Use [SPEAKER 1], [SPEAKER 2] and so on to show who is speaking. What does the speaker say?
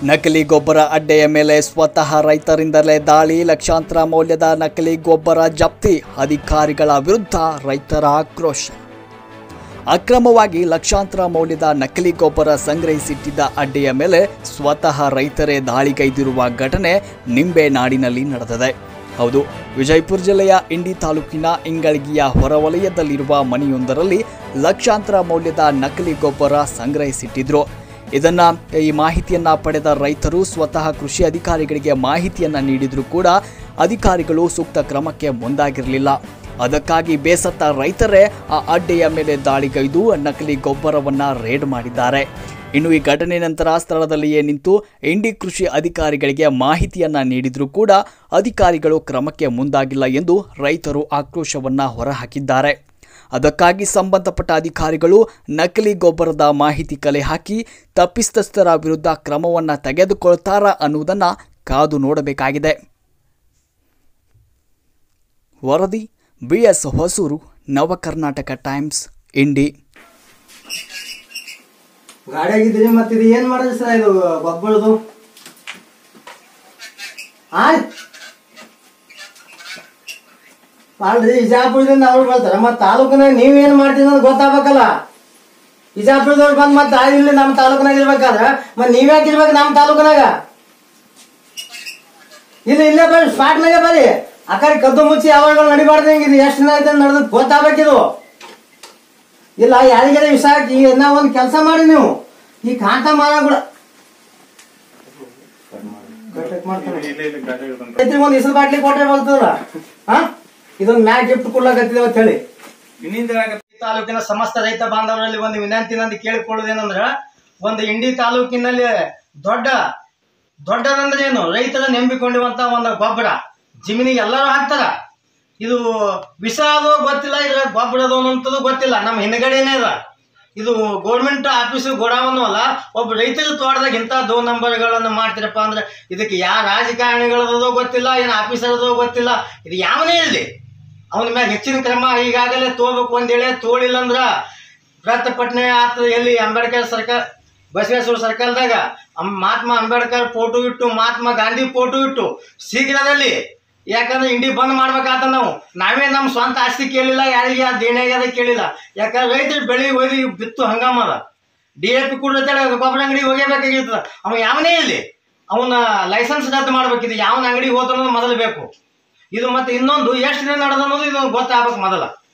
[SPEAKER 1] ನಕಲಿ ಗೊಬ್ಬರ ಅಡ್ಡೆಯ ಮೇಲೆ ಸ್ವತಃ ರೈತರಿಂದಲೇ ದಾಳಿ ಲಕ್ಷಾಂತರ ಮೌಲ್ಯದ ನಕಲಿ ಗೊಬ್ಬರ ಜಪ್ತಿ ಅಧಿಕಾರಿಗಳ ವಿರುದ್ಧ ರೈತರ ಆಕ್ರೋಶ ಅಕ್ರಮವಾಗಿ ಲಕ್ಷಾಂತರ ಮೌಲ್ಯದ ನಕಲಿ ಗೊಬ್ಬರ ಸಂಗ್ರಹಿಸಿಟ್ಟಿದ್ದ ಅಡ್ಡೆಯ ಮೇಲೆ ಸ್ವತಃ ರೈತರೇ ದಾಳಿಗೈದಿರುವ ಘಟನೆ ನಿಂಬೆ ನಾಡಿನಲ್ಲಿ ನಡೆದಿದೆ ಹೌದು ವಿಜಯಪುರ ಜಿಲ್ಲೆಯ ಇಂಡಿ ತಾಲೂಕಿನ ಇಂಗಳಗಿಯ ಹೊರವಲಯದಲ್ಲಿರುವ ಮನೆಯೊಂದರಲ್ಲಿ ಲಕ್ಷಾಂತರ ಮೌಲ್ಯದ ನಕಲಿ ಗೊಬ್ಬರ ಸಂಗ್ರಹಿಸಿಟ್ಟಿದ್ರು ಇದನ್ನ ಈ ಮಾಹಿತಿಯನ್ನ ಪಡೆದ ರೈತರು ಸ್ವತಃ ಕೃಷಿ ಅಧಿಕಾರಿಗಳಿಗೆ ಮಾಹಿತಿಯನ್ನ ನೀಡಿದ್ರು ಕೂಡ ಅಧಿಕಾರಿಗಳು ಸೂಕ್ತ ಕ್ರಮಕ್ಕೆ ಮುಂದಾಗಿರಲಿಲ್ಲ ಅದಕ್ಕಾಗಿ ಬೇಸತ್ತ ರೈತರೇ ಆ ಅಡ್ಡೆಯ ಮೇಲೆ ದಾಳಿಗೈದು ನಕಲಿ ಗೊಬ್ಬರವನ್ನ ರೇಡ್ ಮಾಡಿದ್ದಾರೆ ಇನ್ನು ಈ ಘಟನೆ ನಂತರ ಸ್ಥಳದಲ್ಲಿಯೇ ನಿಂತು ಇಂಡಿ ಕೃಷಿ ಅಧಿಕಾರಿಗಳಿಗೆ ಮಾಹಿತಿಯನ್ನ ನೀಡಿದ್ರೂ ಕೂಡ ಅಧಿಕಾರಿಗಳು ಕ್ರಮಕ್ಕೆ ಮುಂದಾಗಿಲ್ಲ ಎಂದು ರೈತರು ಆಕ್ರೋಶವನ್ನ ಹೊರಹಾಕಿದ್ದಾರೆ ಅದಕ್ಕಾಗಿ ಸಂಬಂಧಪಟ್ಟ ಅಧಿಕಾರಿಗಳು ನಕಲಿ ಗೊಬ್ಬರದ ಮಾಹಿತಿ ಕಲೆ ಹಾಕಿ ತಪ್ಪಿತಸ್ಥರ ವಿರುದ್ಧ ಕ್ರಮವನ್ನ ತೆಗೆದುಕೊಳ್ತಾರಾ ಅನ್ನುವುದನ್ನ ಕಾದು ನೋಡಬೇಕಾಗಿದೆ ವರದಿ ಬಿಎಸ್ ಹೊಸೂರು ನವ ಕರ್ನಾಟಕ ಟೈಮ್ಸ್ ಇಂಡಿ
[SPEAKER 2] ಗಾಡಿ ಆಗಿದ್ದೀರಿ ಮತ್ತೆ ಇದು ಏನ್ ಮಾಡೋದು ಸರ್ ಇದು ಗೊಬ್ಬರದು ಆಯ್ತು ಅಲ್ರಿ ಇಜಾಪುರದಿಂದ ಅವ್ರು ಬರ್ತಾರೆ ಮತ್ತೆ ತಾಲೂಕಿನಾಗ ನೀವ್ ಏನ್ ಮಾಡ್ತೀರಿ ಅನ್ನೋದು ಗೊತ್ತಾಗ್ಬೇಕಲ್ಲ ಇಜಾಪುರದವ್ರು ಬಂದ್ ಮತ್ತೆ ಇಲ್ಲಿ ನಮ್ಮ ತಾಲೂಕಿನಾಗ ಇರ್ಬೇಕಾದ್ರ ಮತ್ತೆ ನೀವ್ಯಾಕೆ ಇರ್ಬೇಕು ನಮ್ಮ ತಾಲೂಕಿನಾಗ ಇಲ್ಲ ಇಲ್ಲೇ ಬರ್ರಿ ಸ್ಪಾಟ್ನಾಗೆ ಬರ್ರಿ ಆ ಕಡೆ ಕದ್ದು ಮುಚ್ಚಿ ಯಾವಾಗ ನಡಿಬಾರ್ದು ಹಿಂಗೆ ಇದು ಎಷ್ಟು ದಿನ ಆಯ್ತು ನಡೆದು ಗೊತ್ತಾಗ್ಬೇಕಿದು ಇಲ್ಲ ಯಾರಿಗಾರ ವಿಷ ಹಾಕಿ ನಾ ಒಂದು ಕೆಲಸ ಮಾಡಿ ನೀವು ಈ ಕಾಂತ ಮಾರ ಕೂಡ ಒಂದು ಇಸಲ್ ಬಾಟ್ಲಿ ಕೊಟ್ರೆ ಬರ್ತದಲ್ಲ ಹಾ ಇದೊಂದು ಮ್ಯಾಗ್ ಗಿಫ್ಟ್ ಕೊಡ್ಲಾಕತ್ತಿದೇವ ಅಂತ ಹೇಳಿ ಈ ತಾಲೂಕಿನ ಸಮಸ್ತ ರೈತ ಬಾಂಧವರಲ್ಲಿ ಒಂದು ವಿನಂತಿ ನಂದು ಕೇಳಿಕೊಳ್ಳುವುದೇನಂದ್ರ ಒಂದು ಇಂಡಿ ತಾಲೂಕಿನಲ್ಲಿ ದೊಡ್ಡ ದೊಡ್ಡದಂದ್ರೆ ಏನು ರೈತರ ನಂಬಿಕೊಂಡಿರುವಂತ ಒಂದು ಗೊಬ್ಬರ ಜಮೀನಿಗೆ ಎಲ್ಲರೂ ಹಾಕ್ತಾರ ಇದು ವಿಷ ಅದು ಗೊತ್ತಿಲ್ಲ ಇದ್ರ ಗೊಬ್ಬರ ಅದು ಅನ್ನೋಂಥದ್ದು ಗೊತ್ತಿಲ್ಲ ನಮ್ಮ ಹಿಂದ್ಗಡೆನೇ ಅದ ಇದು ಗೋರ್ಮೆಂಟ್ ಆಫೀಸು ಗೋಡಾವನು ಅಲ್ಲ ಒಬ್ಬ ರೈತರ ತೋಟದಾಗ ಇಂಥ ದೋ ನಂಬರ್ಗಳನ್ನು ಮಾಡ್ತೀರಪ್ಪ ಅಂದ್ರೆ ಇದಕ್ಕೆ ಯಾವ ರಾಜಕಾರಣಿಗಳದೋ ಗೊತ್ತಿಲ್ಲ ಏನು ಆಫೀಸರ್ದೋ ಗೊತ್ತಿಲ್ಲ ಇದು ಯಾವನೇ ಇರಲಿ ಅವನ ಮ್ಯಾಗ ಹೆಚ್ಚಿನ ಕ್ರಮ ಈಗಾಗಲೇ ತೋಬೇಕು ಒಂದೇಳೆ ತೋಳಿಲ್ಲ ಅಂದ್ರ ಪ್ರತಿಭಟನೆ ಆಗ್ತದೆ ಎಲ್ಲಿ ಅಂಬೇಡ್ಕರ್ ಸರ್ಕಾರ ಬಸವೇಶ್ವರ ಸರ್ಕಾರದಾಗ ಅಂ- ಮಹಾತ್ಮ ಅಂಬೇಡ್ಕರ್ ಫೋಟೋ ಇಟ್ಟು ಮಹಾತ್ಮ ಗಾಂಧಿ ಫೋಟೋ ಇಟ್ಟು ಶೀಘ್ರದಲ್ಲಿ ಯಾಕಂದ್ರೆ ಇಂಡಿ ಬಂದ್ ಮಾಡ್ಬೇಕಾತ ನಾವು ನಾವೇ ನಮ್ಮ ಸ್ವಂತ ಆಸ್ತಿ ಕೇಳಿಲ್ಲ ಯಾರಿಗೆ ಆ ದೇಣಿಯಾಗದ ಕೇಳಿಲ್ಲ ಯಾಕಂದ್ರೆ ರೈತರು ಬೆಳಿ ಒಯ್ದು ಬಿತ್ತು ಹಂಗಾಮ ಅದ ಡಿ ಎ ಪಿ ಕೊಡ್ತೇಳಿ ಗೊಬ್ಬರ ಅಂಗಡಿ ಹೋಗಬೇಕಾಗಿರ್ತದ ಅವ ಯಾವನೇ ಇಲ್ಲಿ ಅವನ ಲೈಸೆನ್ಸ್ ರದ್ದು ಮಾಡ್ಬೇಕಿದು ಯಾವನ ಅಂಗಡಿ ಹೋದ ಅನ್ನೋದು ಮೊದಲು ಬೇಕು ಇದು ಮತ್ತೆ ಇನ್ನೊಂದು ಎಷ್ಟು ದಿನ ನಡೆದ ಅನ್ನೋದು ಇದು ಗೊತ್ತಾಗ್ಬೇಕು ಮೊದಲ